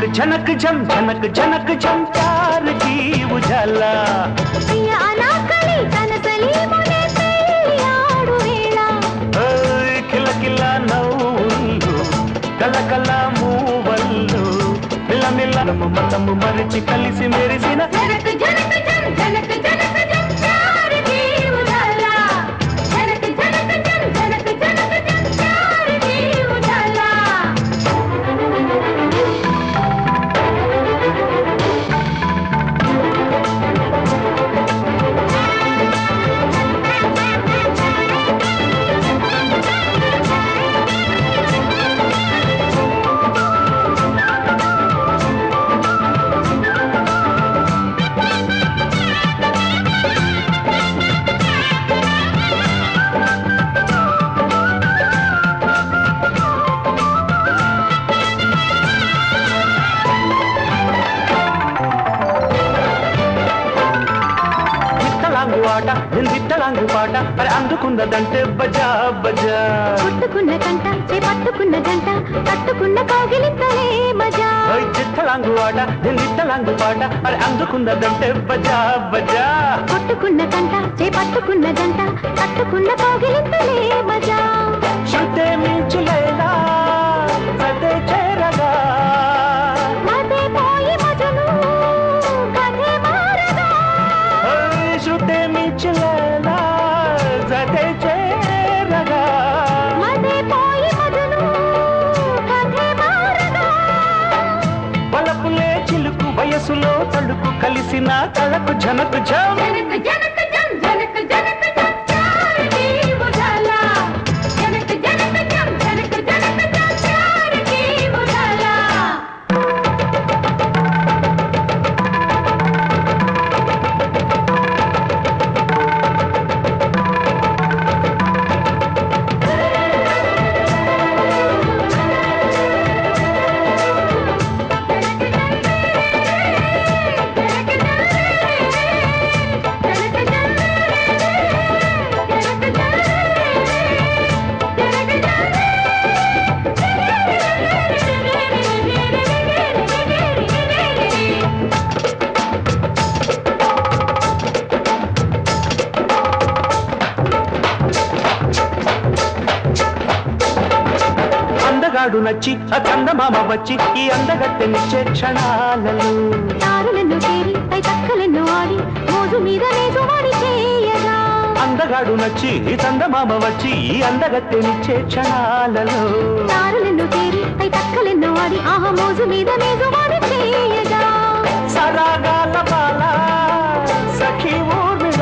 झनक झम झनक झनक झम प्यार की उजाला ప్రియ అనాకలి కనసలి మునే పెళ్ళాడు వేళ ఓయ్ కిల కిల నవ్వులు కలకల మూవల్లు మిల్ల మిల్ల నమ్ము మతము మరిచి కలిసి మెరిసిన జనక జనక జం జనక జనక జం ప్యార్ కి ఉజాలా జనక జనక జం జనక జనక జం ప్యార్ కి ఉజాలా తిట్టలాంగు ఆట తిట్టలాంగు పాట మరి అందుకున్నదంటే బజా బజా కొట్టుకున్న కంట చే పట్టుకున్న జంట కట్టుకున్న కౌగిలింతలే మజా ఓయ్ చిట్టలాంగు ఆట తిట్టలాంగు పాట మరి అందుకున్నదంటే బజా బజా కొట్టుకున్న కంట చే పట్టుకున్న జంట కట్టుకున్న కౌగిలింతలే మజా శృతే మించులేలా సదే చేరగా మదే పోయి మజను కథే మారగా ఓయ్ శృతే మించులేలా సదే చేరగా మదే పోయి మజను కథే మారగా వలపులే చిలుకు వయసులో తడుకు కలిసిన తలకు జనకు జం జనక జనక జం జనక జనక జం ప్యార్ కి ఉజాలా జనక జనక జం జనక జనక జం ప్యార్ కి ఉజాలా అందగాడు నచ్చి ఆ చందమామ వచ్చి ఈ అందగత్తెనిచ్చే క్షణాలలో తారలను చేరి పై తక్కలను ఆడి మోజు మీద నేజువాడి చేయగా అందగాడు నచ్చి ఈ చందమామ వచ్చి ఈ అందగత్తెనిచ్చే క్షణాలలో తారలను చేరి పై తక్కలను ఆడి ఆహ మోజు మీద నేజువాడి చేయగా సరాగాల బాల సఖీ ఊర్మిళ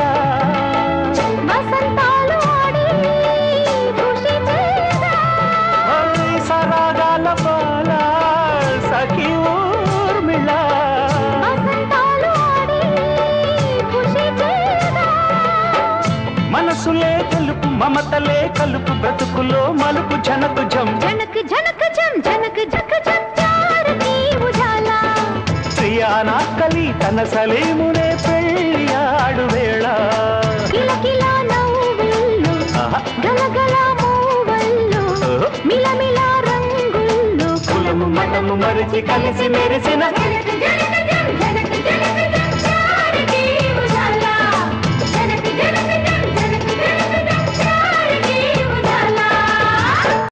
వసంతాలు ఆడి ఖుషి చేయగా ఓయ్ సరాగాల బాల సఖీ ఊర్మిళ వసంతాలు ఆడి ఖుషి చేయగా మనసులే తెలుపు మమతలే కలుపు బ్రతుకులో మలుపు జనకు జం జనక జనక జం జనక జక జం ప్యార్ కి ఉజాలా ప్రియానా కలి తన సలేమునే పెళ్ళాడు వేళ కిల కిల నవ్వుల్లో ఆహా. గలగల మూవల్లో ఓహో. మిలమిల రంగుల్లో కులము మతము మరిచి కలిసి మెరిసిన జనక జనక